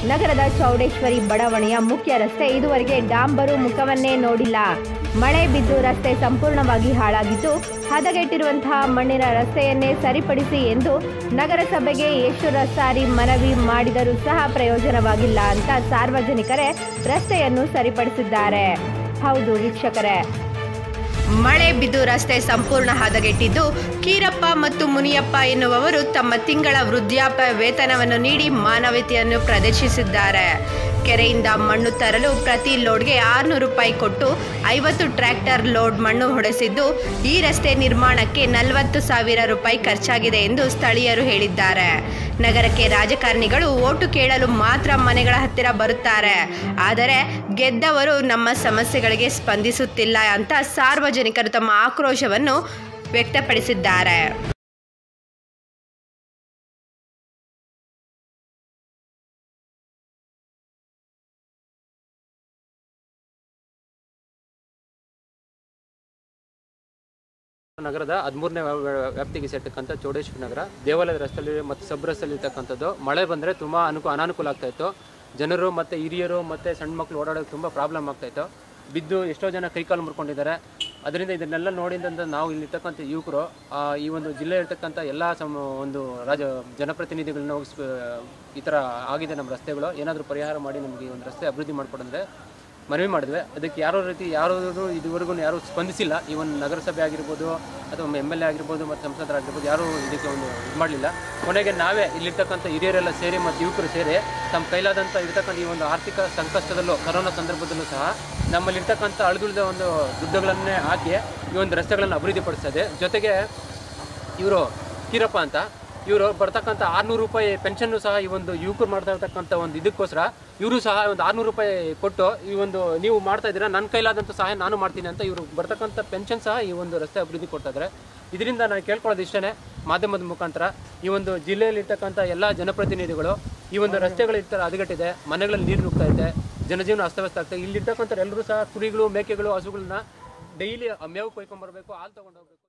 ನಗರದ ಚೌಡೇಶ್ವರಿ ಬಡಾವಣೆಯ ಮುಖ್ಯ ರಸ್ತೆ ಇದುವರೆಗೆ ಡಾಂಬರು ಮುಖವನ್ನೇ ನೋಡಿಲ್ಲ ಮಳೆ ಬಿದ್ದು ರಸ್ತೆ ಸಂಪೂರ್ಣವಾಗಿ ಹಾಳಾಗಿದ್ದು ಹದಗೆಟ್ಟಿರುವಂತಹ ಮಣ್ಣಿನ ರಸ್ತೆಯನ್ನೇ ಸರಿಪಡಿಸಿ ಎಂದು ನಗರಸಭೆಗೆ ಎಷ್ಟು ಸಾರಿ ಮನವಿ ಮಾಡಿದರೂ ಸಹ ಪ್ರಯೋಜನವಾಗಿಲ್ಲ ಅಂತ ಸಾರ್ವಜನಿಕರೇ ರಸ್ತೆಯನ್ನು ಸರಿಪಡಿಸಿದ್ದಾರೆ ಹೌದು ವೀಕ್ಷಕರೇ ಮಳೆ ಬಿದ್ದು ರಸ್ತೆ ಸಂಪೂರ್ಣ ಹದಗೆಟ್ಟಿದ್ದು ಕೀರಪ್ಪ ಮತ್ತು ಮುನಿಯಪ್ಪ ಎನ್ನುವವರು ತಮ್ಮ ತಿಂಗಳ ವೃದ್ಧಾಪ್ಯ ವೇತನವನ್ನು ನೀಡಿ ಮಾನವೀಯತೆಯನ್ನು ಪ್ರದರ್ಶಿಸಿದ್ದಾರೆ ಕೆರೆಯಿಂದ ಮಣ್ಣು ತರಲು ಪ್ರತಿ ಲೋಡ್ಗೆ ಆರುನೂರು ರೂಪಾಯಿ ಕೊಟ್ಟು ಐವತ್ತು ಟ್ರ್ಯಾಕ್ಟರ್ ಲೋಡ್ ಮಣ್ಣು ಹೊಡೆಸಿದ್ದು ಈ ರಸ್ತೆ ನಿರ್ಮಾಣಕ್ಕೆ ನಲವತ್ತು ಸಾವಿರ ರೂಪಾಯಿ ಖರ್ಚಾಗಿದೆ ಎಂದು ಸ್ಥಳೀಯರು ಹೇಳಿದ್ದಾರೆ ನಗರಕ್ಕೆ ರಾಜಕಾರಣಿಗಳು ಓಟು ಕೇಳಲು ಮಾತ್ರ ಮನೆಗಳ ಹತ್ತಿರ ಬರುತ್ತಾರೆ ಆದರೆ ಗೆದ್ದವರು ನಮ್ಮ ಸಮಸ್ಯೆಗಳಿಗೆ ಸ್ಪಂದಿಸುತ್ತಿಲ್ಲ ಅಂತ ಸಾರ್ವಜನಿಕರು ತಮ್ಮ ಆಕ್ರೋಶವನ್ನು ವ್ಯಕ್ತಪಡಿಸಿದ್ದಾರೆ ನಗರದ ಹದಿಮೂರನೇ ವ್ಯಾಪ್ತಿಗೆ ಸೇರ್ತಕ್ಕಂಥ ಚೌಡೇಶ್ವರಿ ನಗರ ದೇವಾಲಯದ ರಸ್ತೆಯಲ್ಲಿ ಮತ್ತು ಸಬ್ ರಸ್ತೆಯಲ್ಲಿ ಇರ್ತಕ್ಕಂಥದ್ದು ಮಳೆ ಬಂದರೆ ತುಂಬ ಅನುಕೂ ಅನಾನುಕೂಲ ಆಗ್ತಾ ಇತ್ತು ಜನರು ಮತ್ತು ಹಿರಿಯರು ಮತ್ತು ಸಣ್ಣ ಮಕ್ಕಳು ಓಡಾಡೋಕೆ ತುಂಬ ಪ್ರಾಬ್ಲಮ್ ಆಗ್ತಾ ಇತ್ತು ಬಿದ್ದು ಎಷ್ಟೋ ಜನ ಕೈಕಾಲು ಮುರ್ಕೊಂಡಿದ್ದಾರೆ ಅದರಿಂದ ಇದನ್ನೆಲ್ಲ ನೋಡಿದಂಥ ನಾವು ಇಲ್ಲಿರ್ತಕ್ಕಂಥ ಯುವಕರು ಆ, ಈ ಒಂದು ಜಿಲ್ಲೆ ಇರ್ತಕ್ಕಂಥ ಎಲ್ಲ ಸಮ ಒಂದು ರಾಜ ಜನಪ್ರತಿನಿಧಿಗಳನ್ನ ಹೋಗಿ ಸ್ಪ- ಈ ಥರ ಆಗಿದೆ ನಮ್ಮ ರಸ್ತೆಗಳು ಏನಾದರೂ ಪರಿಹಾರ ಮಾಡಿ ನಮಗೆ ಈ ಒಂದು ರಸ್ತೆ ಅಭಿವೃದ್ಧಿ ಮಾಡಿಕೊಡಂದ್ರೆ ಮನವಿ ಮಾಡಿದ್ವಿ ಅದಕ್ಕೆ ಯಾರೋ ರೀತಿ ಯಾರು ಇದುವರೆಗೂ ಯಾರೂ ಸ್ಪಂದಿಸಿಲ್ಲ ಈ ಒಂದು ನಗರಸಭೆ ಆಗಿರ್ಬೋದು ಅಥವಾ ಎಮ್ ಎಲ್ ಎ ಆಗಿರ್ಬೋದು ಮತ್ತು ಸಂಸದರಾಗಿರ್ಬೋದು ಯಾರೂ ಇದಕ್ಕೆ ಒಂದು ಇದು ಮಾಡಲಿಲ್ಲ ಕೊನೆಗೆ ನಾವೇ ಇಲ್ಲಿರ್ತಕ್ಕಂಥ ಹಿರಿಯರೆಲ್ಲ ಸೇರಿ ಮತ್ತು ಯುವಕರು ಸೇರಿ ತಮ್ಮ ಕೈಲಾದಂಥ ಇರ್ತಕ್ಕಂಥ ಈ ಒಂದು ಆರ್ಥಿಕ ಸಂಕಷ್ಟದಲ್ಲೂ ಕರೋನಾ ಸಂದರ್ಭದಲ್ಲೂ ಸಹ ನಮ್ಮಲ್ಲಿರ್ತಕ್ಕಂಥ ಅಳಿದುಳಿದ ಒಂದು ದುಡ್ಡುಗಳನ್ನೇ ಹಾಕಿ ಈ ಒಂದು ರಸ್ತೆಗಳನ್ನು ಅಭಿವೃದ್ಧಿಪಡಿಸ್ತದೆ ಜೊತೆಗೆ ಇವರು ಕೀರಪ್ಪ ಅಂತ ಇವರು ಬರ್ತಕ್ಕಂಥ ಆರ್ನೂರು ರೂಪಾಯಿ ಪೆನ್ಷನ್ನು ಸಹ ಈ ಒಂದು ಯುವಕರು ಮಾಡ್ತಾ ಇರ್ತಕ್ಕಂಥ ಒಂದು ಇದಕ್ಕೋಸ್ಕರ ಇವರು ಸಹ ಒಂದು ಆರ್ನೂರು ರೂಪಾಯಿ ಕೊಟ್ಟು ಈ ಒಂದು ನೀವು ಮಾಡ್ತಾ ಇದ್ದೀರಾ ನನ್ನ ಕೈಲಾದಂಥ ಸಹಾಯ ನಾನು ಮಾಡ್ತೀನಿ ಅಂತ ಇವರು ಬರ್ತಕ್ಕಂಥ ಪೆನ್ಷನ್ ಸಹ ಈ ಒಂದು ರಸ್ತೆ ಅಭಿವೃದ್ಧಿ ಕೊಡ್ತಾ ಇದ್ದಾರೆ ಇದರಿಂದ ನಾನು ಕೇಳ್ಕೊಳ್ಳೋದು ಇಷ್ಟೇ ಮಾಧ್ಯಮದ ಮುಖಾಂತರ ಈ ಒಂದು ಜಿಲ್ಲೆಯಲ್ಲಿರ್ತಕ್ಕಂಥ ಎಲ್ಲ ಜನಪ್ರತಿನಿಧಿಗಳು ಈ ಒಂದು ರಸ್ತೆಗಳು ಈ ಥರ ಹದಗೆಟ್ಟಿದೆ ಮನೆಗಳಲ್ಲಿ ನೀರು ನುಗ್ತಾ ಇದೆ ಜನಜೀವನ ಅಸ್ತವ್ಯಸ್ತ ಆಗ್ತದೆ ಇಲ್ಲಿರ್ತಕ್ಕಂಥ ಎಲ್ಲರೂ ಸಹ ಕುರಿಗಳು ಮೇಕೆಗಳು ಹಸುಗಳನ್ನ ಡೈಲಿ ಮೇವು ಕೊಯ್ಕೊಂಬರ್ಬೇಕು ಹಾಲು ತೊಗೊಂಡೋಗ್ಬೇಕು